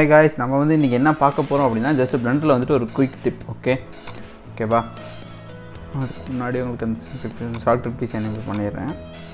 hi guys நம்ம வந்து இன்றைக்கி என்ன பார்க்க போகிறோம் அப்படின்னா ஜஸ்ட் பிளண்டில் வந்துட்டு ஒரு குயிக் டிப் ஓகே ஓகேவா அதுக்கு முன்னாடி உங்களுக்கு அந்த ஷார்ட் ட்ரிப் பீஸ் எனேபிள் பண்ணிடுறேன்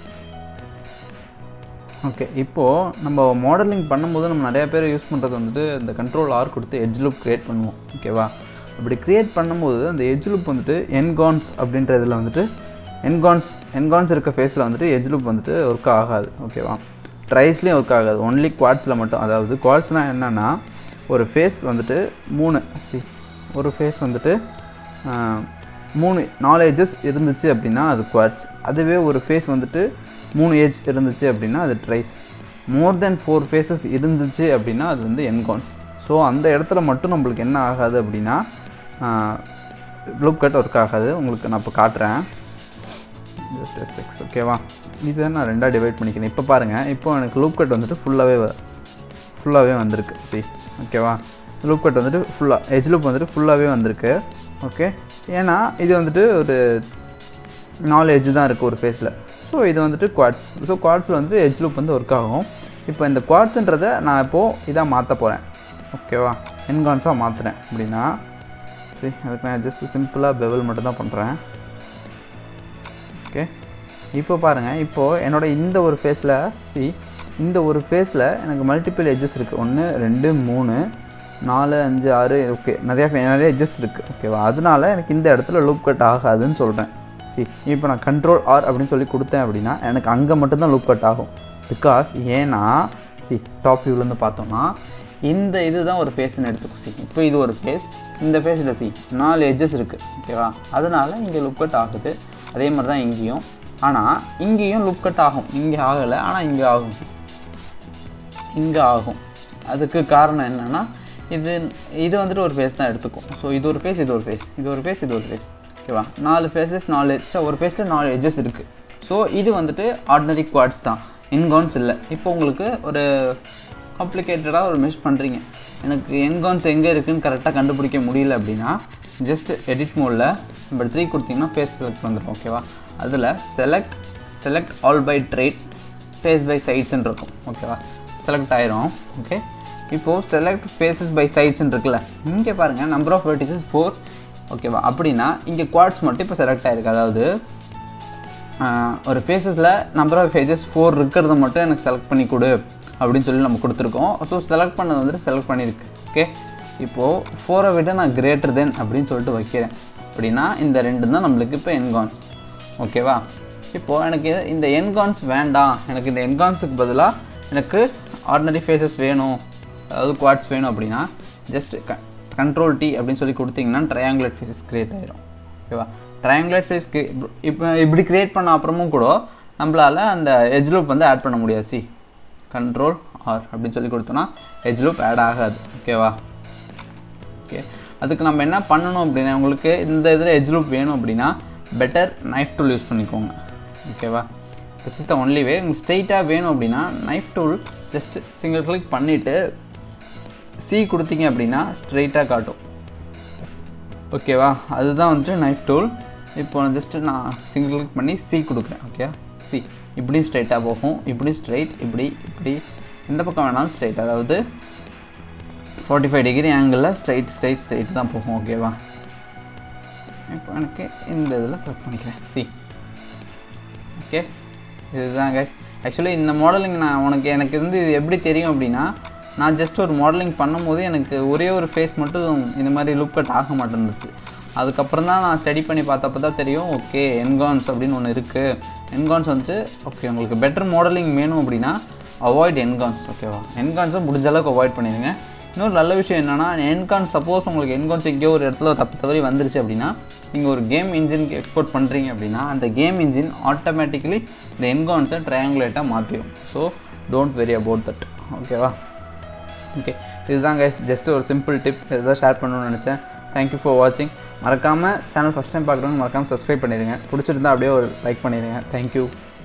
ஓகே இப்போது நம்ம மாடலிங் பண்ணும்போது நம்ம நிறையா பேர் யூஸ் பண்ணுறது வந்துட்டு இந்த கண்ட்ரோல் ஆர் கொடுத்து எட்ஜ் லுப் க்ரியேட் பண்ணுவோம் ஓகேவா அப்படி க்ரியேட் பண்ணும்போது அந்த எட்ஜ் லுப் வந்துட்டு என்கான்ஸ் அப்படின்ற இதில் வந்துட்டு என்கான்ஸ் என்கான்ஸ் இருக்க ஃபேஸில் வந்துட்டு எட்ஜ் லுப் வந்துட்டு ஒர்க் ஆகாது ஓகேவா ட்ரைஸ்லேயும் ஒர்க் ஆகாது ஒன்லி குவாட்ஸில் மட்டும் அதாவது குவாட்ஸ்னால் என்னென்னா ஒரு ஃபேஸ் வந்துட்டு மூணு see, ஒரு ஃபேஸ் வந்துட்டு ஆஹ், மூணு நாலு ஏஜஸ் இருந்துச்சு அப்படின்னா அது குவாட்ஸ் அதுவே ஒரு ஃபேஸ் வந்துட்டு மூணு ஏஜ் இருந்துச்சு அப்படின்னா அது ட்ரைஸ் மோர் தென் ஃபோர் ஃபேஸஸ் இருந்துச்சு அப்படின்னா அது வந்து என்கான்ஸ் ஸோ அந்த இடத்துல மட்டும் நம்மளுக்கு என்ன ஆகாது அப்படின்னா லுக் கட் ஒர்க் ஆகாது உங்களுக்கு நான் இப்போ காட்டுறேன் ஜஸ்ட் எஸ்எக்ஸ் ஓகேவா இதை நான் ரெண்டாக டிவைட் பண்ணிக்கிறேன் இப்போ பாருங்கள் இப்போ எனக்கு லூப் கட் வந்துட்டு ஃபுல்லாகவே ஃபுல்லாகவே வந்திருக்கு see ஓகேவா லூப் கட் வந்துட்டு ஃபுல்லாக எஜ் லூப் வந்துட்டு ஃபுல்லாகவே வந்திருக்கு ஓகே ஏன்னா இது வந்துட்டு ஒரு நாலு எஜ் தான் இருக்குது ஒரு ஃபேஸில் ஸோ இது வந்துட்டு குவாட்ஸ் ஸோ குவாட்ஸில் வந்து எஜ் லூப் வந்து ஒர்க் ஆகும் இப்போ இந்த குவாட்ஸுன்றதை நான் இப்போது இதாக மாற்ற போகிறேன் ஓகேவா என்கான்ஸாக மாற்றுறேன் அப்படின்னா சரி அதுக்கு நான் ஜஸ்ட் சிம்பிளாக பெவல் மட்டும் தான் பண்ணுறேன் ஓகே இப்போ பாருங்கள் இப்போது என்னோட இந்த ஒரு ஃபேஸில் சி இந்த ஒரு ஃபேஸில் எனக்கு மல்டிபிள் எட்ஜஸ் இருக்குது ஒன்று ரெண்டு மூணு நாலு அஞ்சு ஆறு ஓகே நிறையா நிறைய எட்ஜஸ் இருக்குது ஓகேவா அதனால எனக்கு இந்த இடத்துல லூப் கட் ஆகாதுன்னு சொல்கிறேன் சி இப்போ நான் கண்ட்ரோல் ஆர் அப்படின்னு சொல்லி கொடுத்தேன் அப்படின்னா எனக்கு அங்கே மட்டும்தான் லூப் கட் ஆகும் பிகாஸ் ஏன்னா சி டாப் வியூலேருந்து பார்த்தோம்னா இந்த இதுதான் ஒரு ஃபேஸ்னு எடுத்துக்கோ சி இப்போ இது ஒரு ஃபேஸ் இந்த ஃபேஸில் சி நாலு எட்ஜஸ் இருக்குது ஓகேவா அதனால இங்கே லுக் கட் ஆகுது அதே மாதிரி தான் இங்கேயும் ஆனால் இங்கேயும் லுக் கட் ஆகும் இங்கே ஆகலை ஆனால் இங்கே ஆகும் சி இங்கே ஆகும் அதுக்கு காரணம் என்னென்னா இது இது வந்துட்டு ஒரு ஃபேஸ் தான் எடுத்துக்கும் ஸோ இது ஒரு ஃபேஸ் இது ஒரு ஃபேஸ் இது ஒரு ஃபேஸ் இது ஒரு ஃபேஸ் ஓகேவா நாலு ஃபேஸஸ் நாலு ஸோ ஒரு ஃபேஸில் நாலு எட்ஜஸ் இருக்குது ஸோ இது வந்துட்டு ஆர்டினரி குவாட்ஸ் தான் இன்கான்ஸ் இல்லை இப்போ உங்களுக்கு ஒரு காம்ப்ளிகேட்டடாக ஒரு மிஸ் பண்ணுறீங்க எனக்கு என்கான்ஸ் எங்கே இருக்குன்னு கரெக்டாக கண்டுபிடிக்க முடியல அப்படின்னா ஜஸ்ட் எடிட் மோடில் நம்பர் த்ரீ கொடுத்தீங்கன்னா ஃபேஸ் செலக்ட் வந்துடும் ஓகேவா அதில் select select all by trade face by சைட்ஸ்ன்னு இருக்கும் ஓகேவா செலக்ட் ஆயிரும் ஓகே இப்போது செலக்ட் ஃபேஸஸ் பை சைட்ஸ்ன்னு இருக்குல்ல இங்கே பாருங்கள் நம்பர் ஆஃப் வெர்டிசஸ் ஃபோர் ஓகேவா அப்படின்னா இங்கே குவாட்ஸ் மட்டும் இப்போ செலக்ட் ஆயிருக்கு அதாவது ஆஹ், ஒரு ஃபேஸஸில் நம்பர் ஆஃப் ஃபேஜஸ் ஃபோர் இருக்கிறத மட்டும் எனக்கு செலக்ட் பண்ணி கொடு அப்படின்னு சொல்லி நம்ம கொடுத்துருக்கோம் ஸோ செலக்ட் பண்ணது வந்துட்டு செலக்ட் பண்ணியிருக்கு ஓகே இப்போது ஃபோரை விட நான் கிரேட்டர் தென் அப்படின்னு சொல்லிட்டு வைக்கிறேன் அப்படின்னா இந்த ரெண்டு தான் நம்மளுக்கு இப்போ என்கான்ஸ் ஓகேவா இப்போது எனக்கு இந்த என்கான்ஸ் வேண்டாம் எனக்கு இந்த என்கான்ஸுக்கு பதிலாக எனக்கு ஆர்டினரி ஃபேஸஸ் வேணும் அதாவது குவாட்ஸ் வேணும் அப்படின்னா ஜஸ்ட் க கண்ட்ரோல் டி அப்படின்னு சொல்லி கொடுத்தீங்கன்னா ட்ரையாங்குலேட் ஃபேஸஸ் க்ரியேட் ஆயிரும் ஓகேவா ட்ரையாங்குலேட் ஃபேஸ் இப்போ இப்படி க்ரியேட் பண்ண அப்புறமும் கூட நம்மளால் அந்த எஜ் லூப் வந்து ஆட் பண்ண முடியாது சி கண்ட்ரோல் ஆர் அப்படின்னு சொல்லி கொடுத்தோன்னா எஜ் லூப் ஆட் ஆகாது ஓகேவா ஓகே அதுக்கு நம்ம என்ன பண்ணணும் அப்படின்னா உங்களுக்கு இந்த இதில் எஜ் லூப் வேணும் அப்படின்னா பெட்டர் நைஃப் டூல் யூஸ் பண்ணிக்கோங்க ஓகேவா this is the only way உங்களுக்கு ஸ்ட்ரெயிட்டாக வேணும் அப்படின்னா knife tool just single click பண்ணிவிட்டு சி கொடுத்தீங்க அப்படின்னா ஸ்ட்ரெயிட்டாக காட்டும் ஓகேவா அதுதான் வந்துட்டு நைஃப் டூல் இப்போ ஜஸ்ட்டு நான் சிங்கிள் கிளிக் பண்ணி சி கொடுக்குறேன் ஓகே சி இப்படியும் ஸ்ட்ரைட்டாக போகும் இப்படி ஸ்ட்ரைட் இப்படி இப்படி எந்த பக்கம் வேணாலும் ஸ்ட்ரைட் அதாவது ஃபார்ட்டி ஃபைவ் டிகிரி ஆங்கிளில் ஸ்ட்ரைட் ஸ்ட்ரைட் ஸ்ட்ரைட் தான் போகும் ஓகேவா இப்போ எனக்கு இந்த இதில் செலக்ட் பண்ணிக்கிறேன் சி ஓகே இதுதான் கைஸ் ஆக்சுவலி இந்த மாடலிங் நான் உனக்கு எனக்கு வந்து இது எப்படி தெரியும் அப்படின்னா நான் ஜஸ்ட் ஒரு மாடலிங் பண்ணும்போது எனக்கு ஒரே ஒரு ஃபேஸ் மட்டும் இந்த மாதிரி லுக் கட் ஆக மாட்டேருந்துச்சு அதுக்கப்புறம் தான் நான் ஸ்டடி பண்ணி பார்த்தப்ப தான் தெரியும் ஓகே என்கான்ஸ் அப்படின்னு ஒன்று இருக்குது என்கான்ஸ் வந்துட்டு ஓகே உங்களுக்கு பெட்டர் மாடலிங் வேணும் அப்படின்னா அவாய்ட் என்கான்ஸ் ஓகேவா என்கான்ஸை முடிஞ்ச அளவுக்கு அவாய்ட் பண்ணிடுங்க இன்னொரு நல்ல விஷயம் என்னென்னா என்கான்ஸ் சப்போஸ் உங்களுக்கு என்கான்ஸ் எங்கேயோ ஒரு இடத்துல தப்பு தவறி வந்துருச்சு அப்படின்னா நீங்கள் ஒரு கேம் இன்ஜினுக்கு எக்ஸ்போர்ட் பண்ணுறீங்க அப்படின்னா அந்த கேம் இன்ஜின் ஆட்டோமேட்டிக்கலி இந்த என்கான்ஸை ட்ரையாங்குலேட்டாக மாற்றிடும் so don't worry about that ஓகேவா ஓகே இதுதான் கைஸ் ஜஸ்ட் ஒரு சிம்பிள் டிப் இதுதான் ஷேர் பண்ணணும்னு நினச்சேன் தேங்க்யூ ஃபார் வாட்சிங் மறக்காமல் சேனல் ஃபஸ்ட் டைம் பார்க்குறவங்க மறக்காமல் சப்ஸ்கிரைப் பண்ணிடுங்க பிடிச்சிருந்தா அப்படியே ஒரு லைக் பண்ணிடுங்க தேங்க்யூ